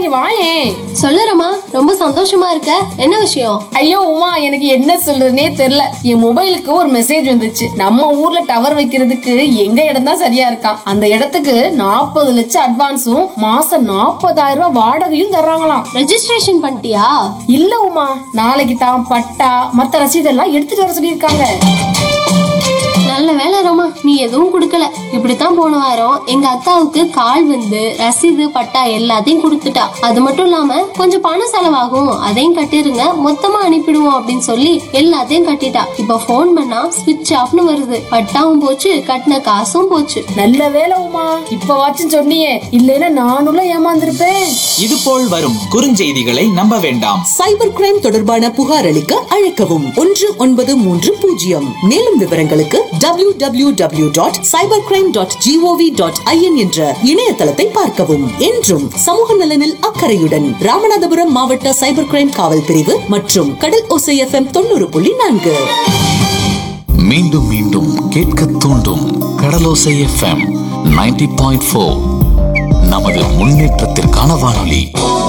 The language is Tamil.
இங்க வாயேன் சொல்லுறமா ரொம்ப சந்தோஷமா இருக்க என்ன விஷயம் ஐயோ உமா எனக்கு என்ன சொல்றதுனே தெரியல என் மொபைலுக்கு ஒரு மெசேஜ் வந்துச்சு நம்ம ஊர்ல டவர் வைக்கிறதுக்கு எங்க இடம் தான் சரியா இருக்கான் அந்த இடத்துக்கு நாற்பது லட்சம் அட்வான்ஸும் மாசம் நாற்பதாயிரம் ரூபாய் வாடகையும் தர்றாங்களாம் ரெஜிஸ்ட்ரேஷன் பண்ணிட்டியா இல்ல உமா நாளைக்கு தான் பட்டா மத்த ரசீதெல்லாம் எடுத்துட்டு வர சொல்லியிருக்காங்க நல்ல வேலை ரோமா நீ எதுவும் கொடுக்கல இப்படித்தான் போன வாரம் எங்க அத்தாவுக்கு கால் வந்து ரசீது பட்டா எல்லாத்தையும் கொடுத்துட்டா அது மட்டும் இல்லாம கொஞ்சம் பணம் செலவாகும் அதையும் கட்டிருங்க மொத்தமா அனுப்பிடுவோம் அப்படின்னு சொல்லி எல்லாத்தையும் கட்டிட்டா இப்ப ஃபோன் பண்ணா ஸ்விட்ச் ஆஃப்னு வருது பட்டாவும் போச்சு கட்டின காசும் போச்சு நல்ல வேலை உமா இப்பவாச்சும் சொன்னியே இல்லைன்னா நானும் ஏமாந்திருப்பேன் இதுபோல் வரும் குறுஞ்செய்திகளை நம்ப வேண்டாம் சைபர் கிரைம் தொடர்பான புகார் அளிக்க அழைக்கவும் ஒன்று ஒன்பது மூன்று பூஜ்ஜியம் மேலும் விவரங்களுக்கு W W W dot cyber crime dot GOV dot IN என்ற இணையதளத்தை பார்க்கவும் என்றும் சமூக நலனில் அக்கறையுடன் ராமநாதபுரம் மாவட்ட சைபர் கிரைம் காவல் பிரிவு மற்றும் கடல் ஓசை எஃப்எம் தொண்ணூறு புள்ளி நான்கு மீண்டும் மீண்டும் கேட்க தூண்டும் Kadalosai FM ninety point four நமது முன்னேற்றத்திற்கான வானொலி